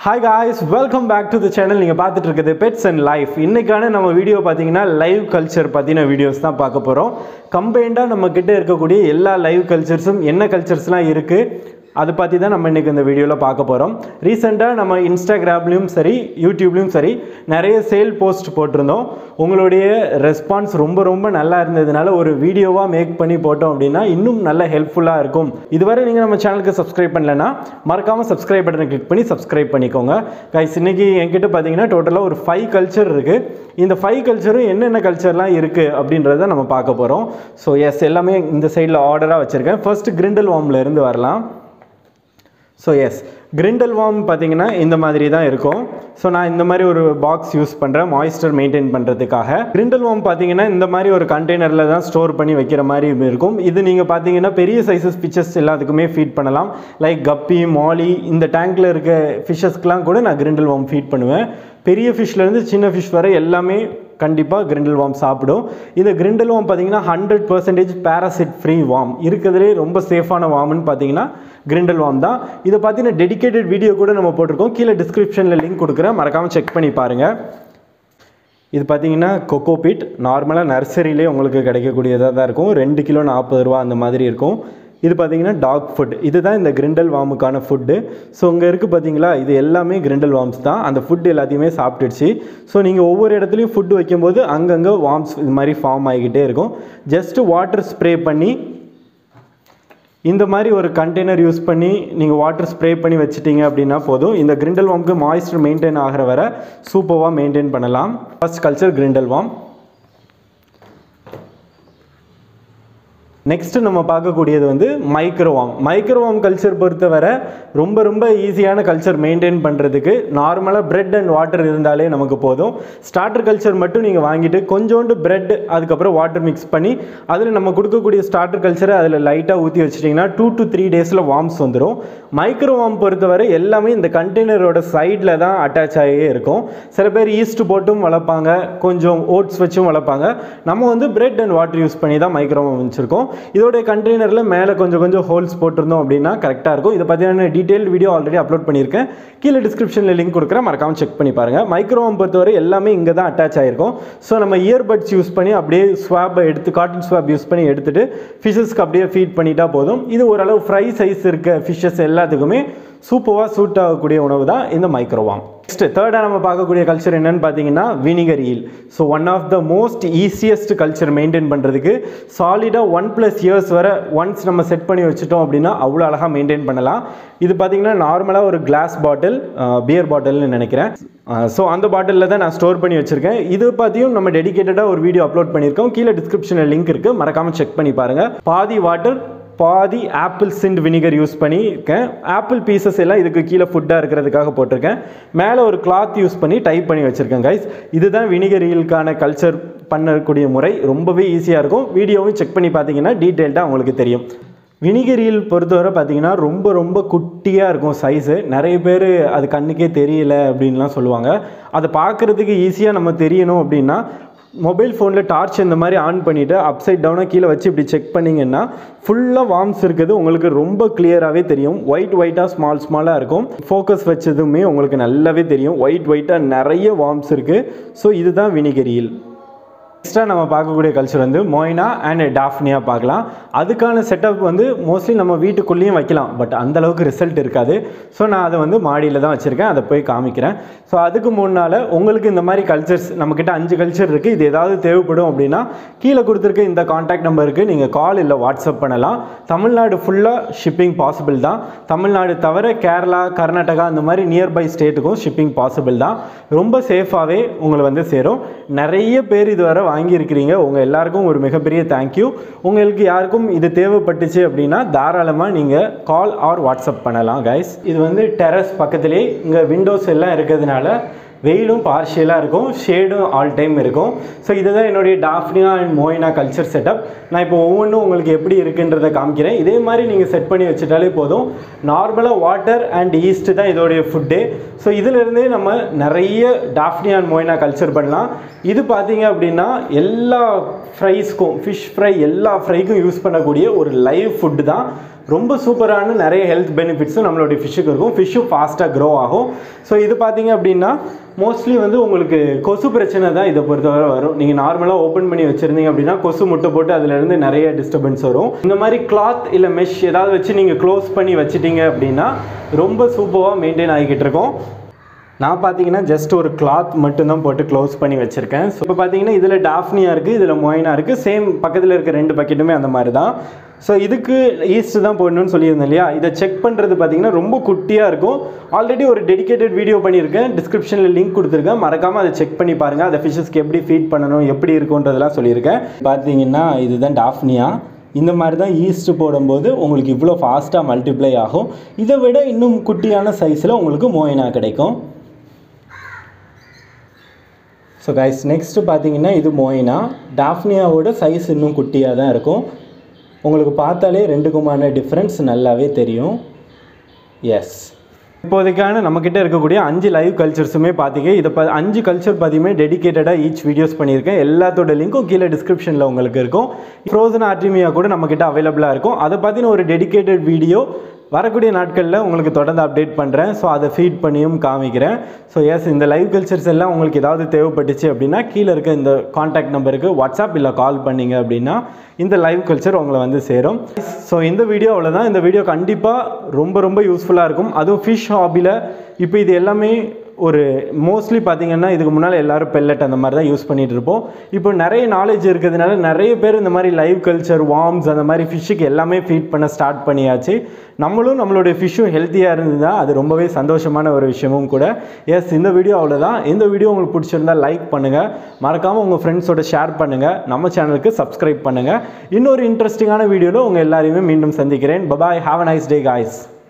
hi guys welcome back to the channel நீங்கள் பார்த்துட்டு இருக்குது பெட்ஸ் அண்ட் லைஃப் இன்னைக்கான நம்ம வீடியோ பார்த்தீங்கன்னா லைவ் கல்ச்சர் பற்றின வீடியோஸ் தான் பார்க்க போகிறோம் கம்பைண்டாக நம்ம கிட்ட இருக்கக்கூடிய எல்லா லைவ் கல்ச்சர்ஸும் என்ன கல்ச்சர்ஸ்லாம் இருக்குது அதை பற்றி தான் நம்ம இன்றைக்கி இந்த வீடியோவில் பார்க்க போகிறோம் ரீசெண்டாக நம்ம இன்ஸ்டாகிராம்லேயும் சரி யூடியூப்லேயும் சரி நிறைய சேல் போஸ்ட் போட்டிருந்தோம் உங்களுடைய ரெஸ்பான்ஸ் ரொம்ப ரொம்ப நல்லா இருந்ததுனால ஒரு வீடியோவாக மேக் பண்ணி போட்டோம் அப்படின்னா இன்னும் நல்ல ஹெல்ப்ஃபுல்லாக இருக்கும் இதுவரை நீங்கள் நம்ம சேனலுக்கு சப்ஸ்கிரைப் பண்ணலன்னா மறக்காமல் சப்ஸ்கிரைப் பட்டனை கிளிக் பண்ணி சப்ஸ்கிரைப் பண்ணிக்கோங்க கைஸ் இன்னைக்கு என்கிட்ட பார்த்தீங்கன்னா டோட்டலாக ஒரு ஃபைவ் கல்ச்சர் இருக்குது இந்த ஃபைவ் கல்ச்சரும் என்னென்ன கல்ச்சர்லாம் இருக்குது அப்படின்றத நம்ம பார்க்க போகிறோம் ஸோ எஸ் எல்லாமே இந்த சைடில் ஆர்டராக வச்சுருக்கேன் ஃபர்ஸ்ட் கிரிண்டல் வார்ம்ல இருந்து வரலாம் ஸோ எஸ் கிரிண்டல் வார்ம் பார்த்தீங்கன்னா இந்த மாதிரி தான் இருக்கும் ஸோ நான் இந்த மாதிரி ஒரு பாக்ஸ் யூஸ் பண்ணுறேன் மாய்ஸ்டர் மெயின்டைன் பண்ணுறதுக்காக கிரிண்டல் வார்ம் பார்த்தீங்கன்னா இந்த மாதிரி ஒரு கண்டெய்னரில் தான் ஸ்டோர் பண்ணி வைக்கிற மாதிரி இருக்கும் இது நீங்கள் பார்த்தீங்கன்னா பெரிய சைஸஸ் ஃபிஷஸ் எல்லாத்துக்குமே ஃபீட் பண்ணலாம் லைக் கப்பி மாலி இந்த டேங்க்கில் இருக்க ஃபிஷஸ்க்கெலாம் கூட நான் கிரிண்டல் வார்ம் ஃபீட் பண்ணுவேன் பெரிய ஃபிஷ்லேருந்து சின்ன ஃபிஷ் வரை எல்லாமே கண்டிப்பாக கிரிண்டல் வார்ம் சாப்பிடும் இந்த கிரிண்டல் வார்ம் பார்த்தீங்கன்னா hundred percentage parasite free worm இருக்கிறதுலே ரொம்ப சேஃபான வார்ம்னு பார்த்தீங்கன்னா கிரிண்டல் வார்ம் தான் இதை பார்த்தீங்கன்னா டெடிகேட்டட் வீடியோ கூட நம்ம போட்டிருக்கோம் கீழே டிஸ்கிரிப்ஷனில் லிங்க் கொடுக்குறேன் மறக்காமல் செக் பண்ணி பாருங்கள் இது பார்த்தீங்கன்னா கொக்கோ பீட் நார்மலாக நர்சரியிலே உங்களுக்கு கிடைக்கக்கூடியதாக தான் இருக்கும் ரெண்டு கிலோ நாற்பது ரூபா அந்த மாதிரி இருக்கும் இது பார்த்தீங்கன்னா டாக் ஃபுட் இதுதான் இந்த கிரிண்டல் வார்முக்கான ஃபுட்டு ஸோ இங்கே இருக்குது பார்த்தீங்களா இது எல்லாமே கிரிண்டல் வார்ம்ஸ் தான் அந்த ஃபுட் எல்லாத்தையுமே சாப்பிட்டுடுச்சு ஸோ நீங்கள் ஒவ்வொரு இடத்துலையும் ஃபுட் வைக்கும்போது அங்கங்கே வார்ம்ஸ் இது மாதிரி ஃபார்ம் ஆகிக்கிட்டே இருக்கும் ஜஸ்ட்டு வாட்டர் ஸ்ப்ரே பண்ணி இந்த மாதிரி ஒரு கண்டெய்னர் யூஸ் பண்ணி நீங்கள் வாட்டர் ஸ்ப்ரே பண்ணி வச்சுட்டீங்க அப்படின்னா போதும் இந்த கிரிண்டல் வார்முக்கு மாய்ஸ்டர் மெயின்டைன் ஆகிற வரை சூப்பராக மெயின்டைன் பண்ணலாம் first culture grindal worm next நம்ம பார்க்கக்கூடியது வந்து மைக்ரோவாம் மைக்ரோவாம் கல்ச்சர் பொறுத்தவரை ரொம்ப ரொம்ப ஈஸியான கல்ச்சர் மெயின்டைன் பண்ணுறதுக்கு நார்மலாக பிரெட் அண்ட் வாட்டர் இருந்தாலே நமக்கு போதும் ஸ்டார்டர் கல்ச்சர் மட்டும் நீங்கள் வாங்கிட்டு கொஞ்சோண்டு பிரெட் அதுக்கப்புறம் வாட்டர் மிக்ஸ் பண்ணி அதில் நம்ம கொடுக்கக்கூடிய ஸ்டார்டர் கல்ச்சரை அதில் லைட்டாக ஊற்றி வச்சிட்டிங்கன்னா டூ டு த்ரீ டேஸில் வார்ம்ஸ் வந்துடும் மைக்ரோவாம் பொறுத்தவரை எல்லாமே இந்த கண்டெய்னரோட சைடில் தான் அட்டாச் ஆகியே இருக்கும் சில பேர் ஈஸ்ட் போட்டும் வளர்ப்பாங்க கொஞ்சம் ஓட்ஸ் வச்சும் வளர்ப்பாங்க நம்ம வந்து பிரெட் அண்ட் வாட்டர் யூஸ் பண்ணி தான் மைக்ரோவாம் வச்சுருக்கோம் இதோடைய கண்டெய்னரில் மேலே கொஞ்சம் கொஞ்சம் ஹோல்ஸ் போட்டிருந்தோம் அப்படின்னா கரெக்டாக இருக்கும் இதை பற்றியான டீட்டெயில் வீடியோ ஆல்ரெடி அப்லோட் பண்ணியிருக்கேன் கீழே டிஸ்கிரிப்ஷனில் லிங்க் கொடுக்குறேன் மறக்காமல் செக் பண்ணி பாருங்கள் மைக்ரோவாம் பொறுத்தவரை எல்லாமே இங்கே தான் அட்டாச் ஆகிருக்கும் ஸோ நம்ம இயர்பட்ஸ் யூஸ் பண்ணி அப்படியே ஸ்வாப்பை எடுத்து காட்டன் ஸ்வாப் யூஸ் பண்ணி எடுத்துட்டு ஃபிஷஸ்க்கு அப்படியே ஃபீட் பண்ணிட்டா போதும் இது ஓரளவு ஃப்ரை சைஸ் இருக்க ஃபிஷ்ஷஸ் எல்லாத்துக்குமே சூப்பராக சூட் ஆகக்கூடிய உணவு தான் இந்த மைக்ரோவாம் நெக்ஸ்ட் தேர்டாக நம்ம பார்க்கக்கூடிய கல்ச்சர் என்னன்னு பார்த்தீங்கன்னா vinegar eel so one of the most easiest culture maintain பண்ணுறதுக்கு சாலிடாக ஒன் ப்ளஸ் இயர்ஸ் வரை ஒன்ஸ் நம்ம செட் பண்ணி வச்சுட்டோம் அப்படின்னா அவ்வளோ அழகாக மெயின்டைன் பண்ணலாம் இது பார்த்தீங்கன்னா நார்மலாக ஒரு கிளாஸ் பாட்டில் பியர் பாட்டில்னு நினைக்கிறேன் ஸோ அந்த பாட்டிலில் தான் நான் ஸ்டோர் பண்ணி வச்சுருக்கேன் இது பற்றியும் நம்ம டெடிக்கேட்டடாக ஒரு வீடியோ அப்லோட் பண்ணியிருக்கோம் கீழே டிஸ்கிரிப்ஷனில் லிங்க் இருக்குது மறக்காமல் செக் பண்ணி பாருங்கள் பாதி வாட்டர் பாதி ஆப்பிள் சிண்ட் வினிகர் யூஸ் பண்ணியிருக்கேன் ஆப்பிள் பீசஸ் எல்லாம் இதுக்கு கீழே ஃபுட்டாக இருக்கிறதுக்காக போட்டிருக்கேன் மேலே ஒரு கிளாத் யூஸ் பண்ணி டைப் பண்ணி வச்சுருக்கேன் கைஸ் இதுதான் வினிகர் ஈலுக்கான கல்ச்சர் பண்ணக்கூடிய முறை ரொம்பவே ஈஸியாக இருக்கும் வீடியோவும் செக் பண்ணி பார்த்தீங்கன்னா டீட்டெயில்டாக உங்களுக்கு தெரியும் வினிகர் ஈல் பொறுத்தவரை பார்த்தீங்கன்னா ரொம்ப ரொம்ப குட்டியாக இருக்கும் சைஸு நிறைய பேர் அது கண்ணுக்கே தெரியல அப்படின்லாம் சொல்லுவாங்க அதை பார்க்குறதுக்கு ஈஸியாக நம்ம தெரியணும் அப்படின்னா மொபைல் ஃபோனில் டார்ச் இந்த மாதிரி ஆன் பண்ணிவிட்டு அப்சைட் டவுனாக கீழே வச்சு இப்படி செக் பண்ணிங்கன்னா ஃபுல்லாக வார்ம்ஸ் இருக்குது உங்களுக்கு ரொம்ப கிளியராகவே தெரியும் ஒயிட் ஒயிட்டாக ஸ்மால் ஸ்மாலாக இருக்கும் ஃபோக்கஸ் வச்சதுமே உங்களுக்கு நல்லாவே தெரியும் ஒயிட் ஒயிட்டாக நிறைய வார்ம்ஸ் இருக்குது ஸோ இதுதான் வினிகரியல் நெக்ஸ்ட்டாக நம்ம பார்க்கக்கூடிய கல்ச்சர் வந்து மொய்னா அண்ட் டாஃப்னியா பார்க்கலாம் அதுக்கான செட்டப் வந்து மோஸ்ட்லி நம்ம வீட்டுக்குள்ளேயும் வைக்கலாம் பட் அந்த அளவுக்கு ரிசல்ட் இருக்காது ஸோ நான் அதை வந்து மாடியில் தான் வச்சுருக்கேன் அதை போய் காமிக்கிறேன் ஸோ அதுக்கு முன்னால் உங்களுக்கு இந்த மாதிரி கல்ச்சர்ஸ் நம்மக்கிட்ட அஞ்சு கல்ச்சர் இருக்குது இது ஏதாவது தேவைப்படும் அப்படின்னா கீழே கொடுத்துருக்க இந்த காண்டாக்ட் நம்பருக்கு நீங்கள் கால் இல்லை வாட்ஸ்அப் பண்ணலாம் தமிழ்நாடு ஃபுல்லாக ஷிப்பிங் பாசிபிள் தான் தமிழ்நாடு தவிர கேரளா கர்நாடகா அந்த மாதிரி நியர்பை ஸ்டேட்டுக்கும் ஷிப்பிங் பாசிபிள் தான் ரொம்ப சேஃபாகவே உங்களை வந்து சேரும் நிறைய பேர் இதுவரை வாங்கியிருக்கிறீங்க உங்கள் எல்லாருக்கும் ஒரு மிகப்பெரிய தேங்க்யூ உங்களுக்கு யாருக்கும் இது தேவைப்பட்டுச்சு அப்படின்னா தாராளமாக நீங்கள் கால் ஆர் வாட்ஸ்அப் பண்ணலாம் கைஸ் இது வந்து டெரஸ் பக்கத்துலேயே இங்கே விண்டோஸ் எல்லாம் இருக்கிறதுனால வெயிலும் பார்ஷியலாக இருக்கும் ஷேடும் ஆல் டைம் இருக்கும் ஸோ இதுதான் என்னுடைய daphnia and moina culture setup நான் இப்போ ஒவ்வொன்றும் உங்களுக்கு எப்படி இருக்குன்றதை காமிக்கிறேன் இதே மாதிரி நீங்கள் செட் பண்ணி வச்சுட்டாலே போதும் நார்மலாக வாட்டர் அண்ட் ஈஸ்ட் தான் இதோடைய ஃபுட்டு ஸோ இதிலிருந்தே நம்ம நிறைய டாஃப்னியா அண்ட் மோயினா கல்ச்சர் பண்ணலாம் இது பார்த்தீங்க அப்படின்னா எல்லா ஃப்ரைஸ்க்கும் ஃபிஷ் ஃப்ரை எல்லா ஃப்ரைக்கும் யூஸ் பண்ணக்கூடிய ஒரு லைவ் ஃபுட்டு தான் ரொம்ப சூப்பரான நிறைய ஹெல்த் பெனிஃபிட்ஸும் நம்மளுடைய ஃபிஷ்ஷுக்கு இருக்கும் ஃபிஷ்ஷும் ஃபாஸ்ட்டாக க்ரோ ஆகும் ஸோ இது பார்த்தீங்க அப்படின்னா மோஸ்ட்லி வந்து உங்களுக்கு கொசு பிரச்சனை தான் இதை பொறுத்தவரை வரும் நீங்கள் நார்மலாக ஓப்பன் பண்ணி வச்சுருந்தீங்க அப்படின்னா கொசு முட்டை போட்டு அதுலேருந்து நிறைய டிஸ்டர்பன்ஸ் வரும் இந்த மாதிரி கிளாத் இல்லை மெஷ் ஏதாவது வச்சு நீங்கள் க்ளோஸ் பண்ணி வச்சிட்டீங்க அப்படின்னா ரொம்ப சூப்பராக மெயின்டைன் ஆகிக்கிட்டு இருக்கும் நான் பார்த்தீங்கன்னா ஜஸ்ட் ஒரு கிளாத் மட்டும்தான் போட்டு க்ளோஸ் பண்ணி வச்சுருக்கேன் ஸோ இப்போ பார்த்தீங்கன்னா இதில் டாஃப்னியா இருக்குது இதில் மொயினா இருக்குது சேம் பக்கத்தில் இருக்க ரெண்டு பக்கெட்டுமே அந்த மாதிரி தான் ஸோ இதுக்கு ஈஸ்ட் தான் போடணும்னு சொல்லியிருந்தேன் இல்லையா இதை செக் பண்ணுறது பார்த்தீங்கன்னா ரொம்ப குட்டியாக இருக்கும் ஆல்ரெடி ஒரு டெடிகேட்டட் வீடியோ பண்ணியிருக்கேன் டிஸ்கிரிப்ஷனில் லிங்க் கொடுத்துருக்கேன் மறக்காமல் அதை செக் பண்ணி பாருங்கள் அதை ஃபிஷஸ்க்கு எப்படி ஃபீட் பண்ணணும் எப்படி இருக்குன்றதெல்லாம் சொல்லியிருக்கேன் பார்த்தீங்கன்னா இதுதான் டாஃப்னியா இந்த மாதிரி தான் ஈஸ்ட் போடும்போது உங்களுக்கு இவ்வளோ ஃபாஸ்ட்டாக மல்டிப்ளை ஆகும் இதை விட இன்னும் குட்டியான சைஸில் உங்களுக்கு மோயினா கிடைக்கும் ஸோ கைஸ் நெக்ஸ்ட்டு பார்த்தீங்கன்னா இது மோயினா டாஃப்னியாவோட சைஸ் இன்னும் குட்டியாக தான் இருக்கும் உங்களுக்கு பார்த்தாலே ரெண்டுக்குமான டிஃப்ரென்ஸ் நல்லாவே தெரியும் எஸ் இப்போதைக்கான நம்மக்கிட்ட இருக்கக்கூடிய அஞ்சு லைவ் கல்ச்சர்ஸுமே பார்த்தீங்க இதை ப அஞ்சு கல்ச்சர் பார்த்தீங்கன்னா டெடிகேட்டடாக ஈச் வீடியோஸ் பண்ணியிருக்கேன் எல்லாத்தோட லிங்க்கும் கீழே டிஸ்கிரிப்ஷனில் உங்களுக்கு இருக்கும் ஃப்ரோசன் ஆர்டிமியா கூட நம்மக்கிட்ட அவைலபிளாக இருக்கும் அதை பற்றின ஒரு டெடிகேட்டட் வீடியோ வரக்கூடிய நாட்களில் உங்களுக்கு தொடர்ந்து அப்டேட் பண்ணுறேன் ஸோ அதை ஃபீட் பண்ணியும் காமிக்கிறேன் ஸோ எஸ் இந்த லைவ் கல்ச்சர்ஸ் எல்லாம் உங்களுக்கு ஏதாவது தேவைப்பட்டுச்சு அப்படின்னா கீழே இருக்க இந்த காண்டாக்ட் நம்பருக்கு வாட்ஸ்அப் இல்லை கால் பண்ணீங்க அப்படின்னா இந்த லைவ் கல்ச்சர் உங்களை வந்து சேரும் ஸோ இந்த வீடியோ அவ்வளோதான் இந்த வீடியோ கண்டிப்பாக ரொம்ப ரொம்ப யூஸ்ஃபுல்லாக இருக்கும் அதுவும் ஃபிஷ் ஹாபியில் இப்போ இது எல்லாமே ஒரு மோஸ்ட்லி பார்த்தீங்கன்னா இதுக்கு முன்னால் எல்லாரும் பெல்லட் அந்த மாதிரி தான் யூஸ் பண்ணிட்டு இருப்போம் இப்போ நிறைய நாலேஜ் இருக்கிறதுனால நிறைய பேர் இந்த மாதிரி லைவ் கல்ச்சர் வார்ம்ஸ் அந்த மாதிரி ஃபிஷ்ஷுக்கு எல்லாமே ஃபீட் பண்ண ஸ்டார்ட் பண்ணியாச்சு நம்மளும் நம்மளுடைய ஃபிஷ்ஷும் ஹெல்த்தியாக இருந்ததுன்னா அது ரொம்பவே சந்தோஷமான ஒரு விஷயமும் கூட எஸ் இந்த வீடியோ அவ்வளோதான் இந்த வீடியோ உங்களுக்கு பிடிச்சிருந்தா லைக் பண்ணுங்கள் மறக்காமல் உங்கள் ஃப்ரெண்ட்ஸோட ஷேர் பண்ணுங்கள் நம்ம சேனலுக்கு சப்ஸ்கிரைப் பண்ணுங்கள் இன்னொரு இன்ட்ரெஸ்டிங்கான வீடியோவில் உங்கள் எல்லாரையுமே மீண்டும் சந்திக்கிறேன் bye bye have a nice day guys